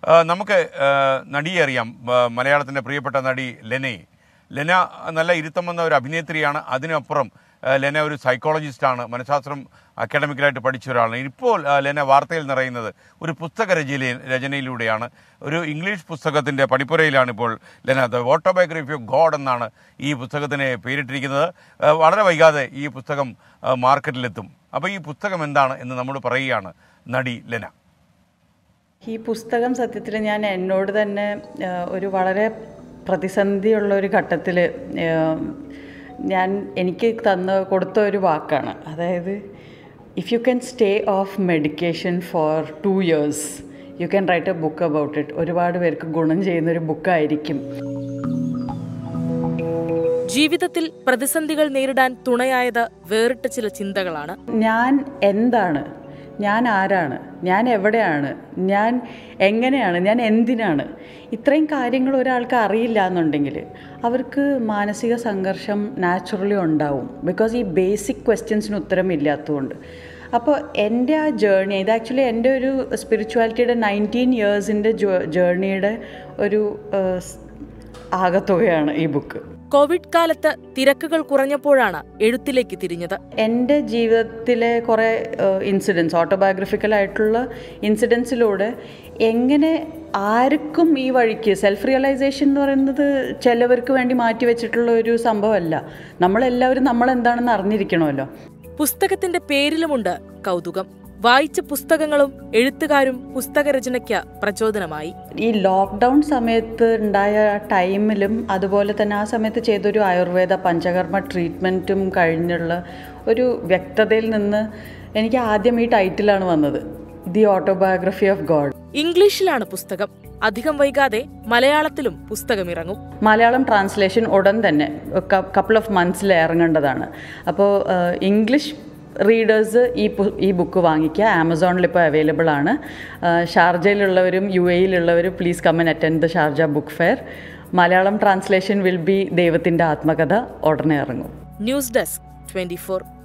ആ, നമുക്ക് ആ, നടിയെ അറിയാം ആ, മലയാളത്തിൻ്റെ പ്രിയപ്പെട്ട നടി ലെനയെ ലെന നല്ല ഇരുത്തം വന്ന ഒരു അഭിനേത്രിയാണ് അതിനപ്പുറം ആ, ലെന ഒരു സൈക്കോളജിസ്റ്റാണ് മനഃശാസ്ത്രം അക്കാഡമിക്കലായിട്ട് പഠിച്ച ഒരാളാണ് ഇപ്പോൾ ആ, ലെന വാർത്തയിൽ നിറയുന്നത് ഒരു പുസ്തക രചന രചനയിലൂടെയാണ് ഒരു ഇംഗ്ലീഷ് പുസ്തകത്തിൻ്റെ പണിപ്പുരയിലാണ് ഇപ്പോൾ Lena the autobiography of god എന്നാണ് ഈ പുസ്തകത്തിന് പേരിട്ടിരിക്കുന്നത് ആ, വളരെ വൈകാതെ ഈ പുസ്തകം ആ, മാർക്കറ്റിലെത്തും അപ്പോൾ ഈ പുസ്തകം എന്താണ് എന്ന് നമ്മൾ പറയുകയാണ് നടി ലെന ഈ പുസ്തകം സത്യത്തിൽ ഞാൻ എന്നോട് തന്നെ ആ, ഒരു വളരെ പ്രതിസന്ധിയുള്ള ഒരു ഘട്ടത്തിൽ ഞാൻ എനിക്ക് തന്ന കൊടുത്ത ഒരു വാക്കാണ് അതായത് if you can stay off medication for two years you can write a book about it ഒരുപാട് പേർക്ക് ഗുണം ചെയ്യുന്ന ഒരു ബുക്കായിരിക്കും ജീവിതത്തിൽ പ്രതിസന്ധികൾ നേരിടാൻ തുണയായത് വേറിട്ട ചില ചിന്തകളാണ് ഞാൻ എന്താണ് ഞാൻ ആരാണ് ഞാൻ എവിടെയാണ് ഞാൻ എങ്ങനെയാണ് ഞാൻ എന്തിനാണ് ഇത്രയും കാര്യങ്ങൾ ഒരാൾക്ക് അറിയില്ല എന്നുണ്ടെങ്കിൽ അവർക്ക് മാനസിക സംഘർഷം നാച്ചുറലി ഉണ്ടാവും ബിക്കോസ് ഈ ബേസിക് ക്വസ്റ്റ്യൻസിന് ഉത്തരമില്ലാത്തതുകൊണ്ട് അപ്പോൾ എൻ്റെ ആ ജേർണി ഇത് ആക്ച്വലി എൻ്റെ ഒരു സ്പിരിച്വാലിറ്റിയുടെ നയൻറ്റീൻ ഇയേഴ്സിൻ്റെ ജേർണിയുടെ ഒരു ആ, സ്- ആകത്തുകയാണ് ഈ ബുക്ക് കോവിഡ് കാലത്ത് തിരക്കുകൾ കുറഞ്ഞപ്പോഴാണ് എഴുത്തിലേക്ക് തിരിഞ്ഞത് എൻ്റെ ജീവിതത്തിലെ കുറേ ഇൻസിഡൻസ് ഓട്ടോബയോഗ്രഫിക്കൽ ആയിട്ടുള്ള ഇൻസിഡൻസിലൂടെ എങ്ങനെ ആർക്കും ഈ വഴിക്ക് സെൽഫ് റിയലൈസേഷൻ എന്ന് പറയുന്നത് ചിലവർക്ക് വേണ്ടി മാറ്റി വെച്ചിട്ടുള്ള ഒരു സംഭവമല്ല നമ്മളെല്ലാവരും നമ്മളെന്താണെന്ന് അറിഞ്ഞിരിക്കണമല്ലോ പുസ്തകത്തിന്റെ പേരിലുമുണ്ട് കൗതുകം വായിച്ച പുസ്തകങ്ങളും എഴുത്തുകാരും പുസ്തകരചനയ്ക്ക് പ്രചോദനമായി ഈ ലോക്ക്ഡൗൺ സമയത്ത് ഉണ്ടായ ടൈമിലും അതുപോലെ തന്നെ ആ സമയത്ത് ചെയ്തൊരു ആയുർവേദ പഞ്ചകർമ്മ ട്രീറ്റ്മെൻറ്റും കഴിഞ്ഞുള്ള ഒരു വ്യക്തതയിൽ നിന്ന് എനിക്ക് ആദ്യം ഈ ടൈറ്റിലാണ് വന്നത് ദി ഓട്ടോബയോഗ്രഫി ഓഫ് ഗോഡ് ഇംഗ്ലീഷിലാണ് പുസ്തകം അധികം വൈകാതെ മലയാളത്തിലും പുസ്തകം ഇറങ്ങും മലയാളം ട്രാൻസ്ലേഷൻ ഉടൻ തന്നെ കപ്പിൾ ഓഫ് മന്ത്സിൽ ഇറങ്ങേണ്ടതാണ് അപ്പോൾ ഇംഗ്ലീഷ് റീഡേഴ്സ് ഈ പു- ഈ ബുക്ക് വാങ്ങിക്കുക ആമസോണിൽ ഇപ്പോൾ അവൈലബിൾ ആണ് ആ, ഷാർജയിലുള്ളവരും യു എയിലുള്ളവരും please come and attend the Sharjah book fair Malayalam translation will be ദൈവത്തിൻ്റെ ആത്മകഥ ഉടനെ ഇറങ്ങും ന്യൂസ് ഡെസ്ക് ട്വന്റി